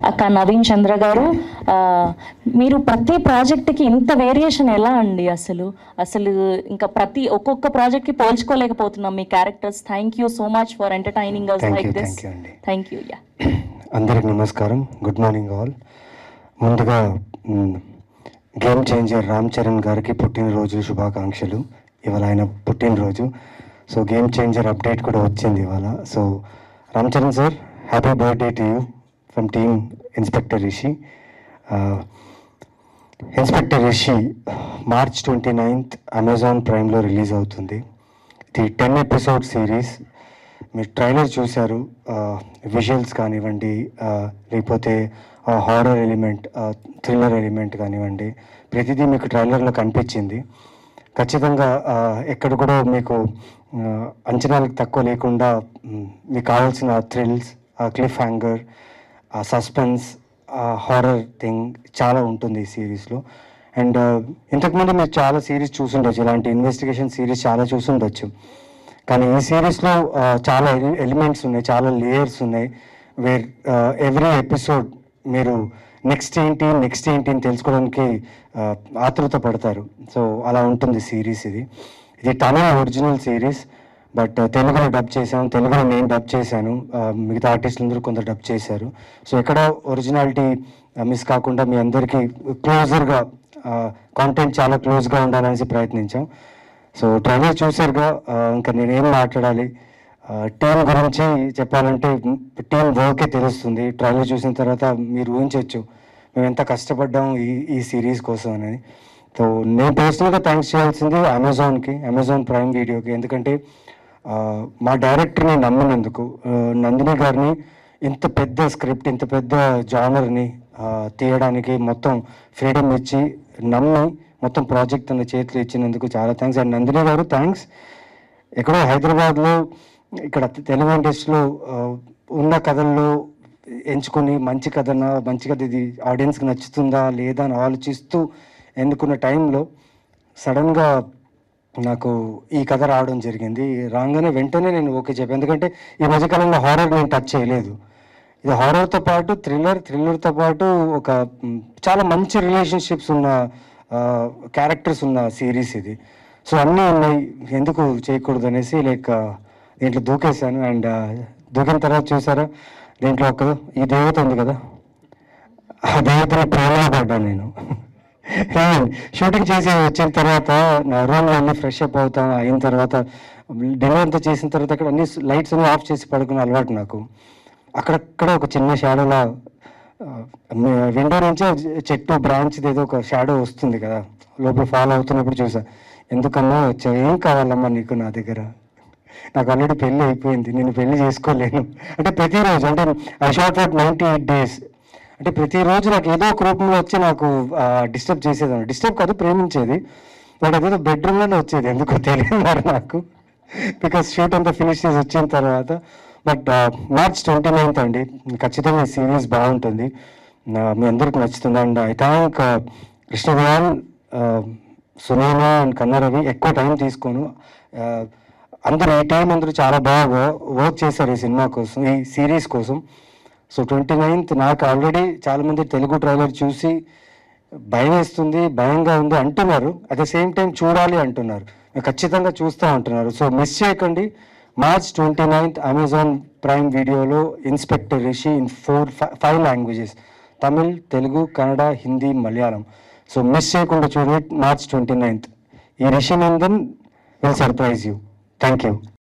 అక్క నవీన్ చంద్ర గారు ఆ, మీరు ప్రతి ప్రాజెక్ట్కి ఇంత వేరియేషన్ ఎలా అండి అసలు అసలు ఇంకా ప్రతి ఒక్కొక్క ప్రాజెక్ట్కి పోల్చుకోలేకపోతున్నాం మీ characters thank you so much for entertaining us Thank like you, this thank you అండి. థ్యాంక్ యూ యా అందరికి నమస్కారం గుడ్ మార్నింగ్ ఆల్ ముందుగా మ్, గేమ్ చేంజర్ రామ్ చరణ్ గారికి పుట్టినరోజు శుభాకాంక్షలు ఇవాళ ఆయన పుట్టినరోజు సో గేమ్ చేంజర్ అప్డేట్ కూడా వచ్చింది ఇవాళ so Ram Charan sir happy birthday to you from team inspector Rishi inspector Rishi March twenty ninth Amazon ప్రైమ్లో రిలీజ్ అవుతుంది ఇది టెన్ ఎపిసోడ్ సిరీస్ మీరు ట్రైలర్ చూశారు విజువల్స్ కానివ్వండి ఆ, లేకపోతే హారర్ ఎలిమెంట్ థ్రిల్లర్ ఎలిమెంట్ కానివ్వండి ప్రతిదీ మీకు ట్రైలర్లో కనిపించింది ఖచ్చితంగా ఆ, ఎక్కడ కూడా మీకు ఆ, అంచనాలకు తక్కువ లేకుండా మ్, మీకు కావాల్సిన థ్రిల్స్ క్లిఫ్ హ్యాంగర్ ఆ సస్పెన్స్ ఆ హారర్ థింగ్ చాలా ఉంటుంది ఈ సిరీస్లో అండ్ ఇంతకుముందు మీరు చాలా సిరీస్ చూసుండొచ్చు ఇలాంటి ఇన్వెస్టిగేషన్ సిరీస్ చాలా చూసుండొచ్చు కానీ ఈ సిరీస్లో చాలా ఎలిమెంట్స్ ఉన్నాయి చాలా లేయర్స్ ఉన్నాయి వేర్ ఎవ్రీ ఎపిసోడ్ మీరు నెక్స్ట్ ఏంటి నెక్స్ట్ ఏంటి అని తెలుసుకోవడానికి ఆ, ఆతృత పడతారు సో అలా ఉంటుంది సిరీస్ ఇది ఇది తమిళ ఒరిజినల్ సిరీస్ బట్ తెలుగులో డబ్ చేశాను తెలుగులో నేను డబ్ చేశాను ఆ, మిగతా ఆర్టిస్టులందరూ కొందరు డబ్ చేశారు సో ఎక్కడ ఒరిజినాలిటీ మిస్ కాకుండా మీ అందరికీ క్లోజర్గా కాంటెంట్ చాలా క్లోజ్గా ఉండాలనేసి ప్రయత్నించాం సో ట్రైలర్ చూసారుగా ఆ, ఇంకా నేనేం మాట్లాడాలి టీం గురించి చెప్పాలంటే టీం వర్కే తెలుస్తుంది ట్రైలర్ చూసిన తర్వాత మీరు ఊహించవచ్చు మేము ఎంత కష్టపడ్డాం ఈ ఈ సిరీస్ కోసం అనేది సో నేను పర్సనల్గా థ్యాంక్స్ చేయాల్సింది అమెజాన్కి అమెజాన్ ప్రైమ్ వీడియోకి ఎందుకంటే ఆ, మా డైరెక్టర్ని నమ్మినందుకు ఆ, నందిని గారిని ఇంత పెద్ద స్క్రిప్ట్ ఇంత పెద్ద జానర్ని తీయడానికి మొత్తం ఫ్రీడమ్ ఇచ్చి నమ్మి మొత్తం ప్రాజెక్ట్ తన చేతిలో ఇచ్చినందుకు చాలా థ్యాంక్స్ అండ్ నందిని గారు థ్యాంక్స్ ఎక్కడో హైదరాబాద్లో ఇక్కడ తెలుగు ఇండస్ట్రీలో ఆ, ఉన్న కథల్లో ఎంచుకొని మంచి కథన మంచి కథ ఇది ఆడియన్స్కి నచ్చుతుందా లేదా అని ఆలోచిస్తూ ఎన్నుకున్న టైంలో సడన్గా నాకు ఈ కథ రావడం జరిగింది రాగానే వెంటనే నేను ఓకే చెప్పాను ఎందుకంటే ఈ మధ్యకాలంలో హారర్ నేను టచ్ చేయలేదు ఇది హారర్తో పాటు థ్రిల్లర్ థ్రిల్లర్తో పాటు ఒక మ్, చాలా మంచి రిలేషన్షిప్స్ ఉన్న క్యారెక్టర్స్ ఉన్న సిరీస్ ఇది సో అన్నీ ఉన్నాయి ఎందుకు చేయకూడదు అనేసి లైక్ దీంట్లో దూకేశాను అండ్ దూకిన తర్వాత చూసారా దీంట్లో ఒక ఈ దేవత ఉంది కదా ఆ దేవతని ప్రేమలో పడ్డాను నేను షూటింగ్ చేసి వచ్చిన తర్వాత నా రూమ్లో అన్ని ఫ్రెష్ అప్ అవుతాం అయిన తర్వాత డిన్నర్ అంతా చేసిన తర్వాత అక్కడ అన్ని లైట్స్ అన్ని ఆఫ్ చేసి పడుకునే అలవాటు నాకు అక్కడక్కడ ఒక చిన్న షాడోలా విండో నుంచి చెట్టు బ్రాంచ్ ఏదో ఒక షాడో వస్తుంది కదా లోపల ఫాలో అవుతున్నప్పుడు చూసా ఎందుకన్నా వచ్చా ఏం కావాలమ్మా నీకు నా దగ్గర నాకు ఆల్రెడీ పెళ్ళి అయిపోయింది నేను పెళ్లి చేసుకోలేను అంటే ప్రతిరోజు అంటే I shot for ninety eight days అంటే ప్రతిరోజు నాకు ఏదో ఒక రూపంలో వచ్చి నాకు డిస్టర్బ్ చేసేదాన్ని డిస్టర్బ్ కాదు ప్రేమించేది బట్ అదేదో బెడ్రూమ్లోనే వచ్చేది ఎందుకో తెలియదు మరి నాకు బికాస్ షూట్ అంతా ఫినిష్ చేసి వచ్చిన తర్వాత బట్ మార్చ్ ట్వంటీ నైన్త్ అండి ఖచ్చితంగా ఈ సిరీస్ బాగుంటుంది నా- మీ అందరికి నచ్చుతుంది and I thank Krishnadayal Sunaina and Kannaravi ఎక్కువ టైం తీసుకోను ఆ, అందరూ ఈ టైం అందరూ చాలా బాగా వర్క్ చేశారు ఈ సినిమా కోసం ఈ సిరీస్ కోసం సో ట్వంటీ నైన్త్ నాకు ఆల్రెడీ చాలామంది తెలుగు ట్రైలర్ చూసి భయం వేస్తుంది భయంగా ఉంది అంటున్నారు అట్ ద సేమ్ టైం చూడాలి అంటున్నారు మీరు ఖచ్చితంగా చూస్తూ అంటున్నారు సో మిస్ చేయకండి March twenty ninth Amazon prime వీడియోలో inspector Rishi in four five languages Tamil Telugu Kannada Hindi Malayalam so miss చేయకుండా చూడండి మార్చ్ ట్వంటీ నైన్త్ ఈ Rishi Nandan will surprise you thank you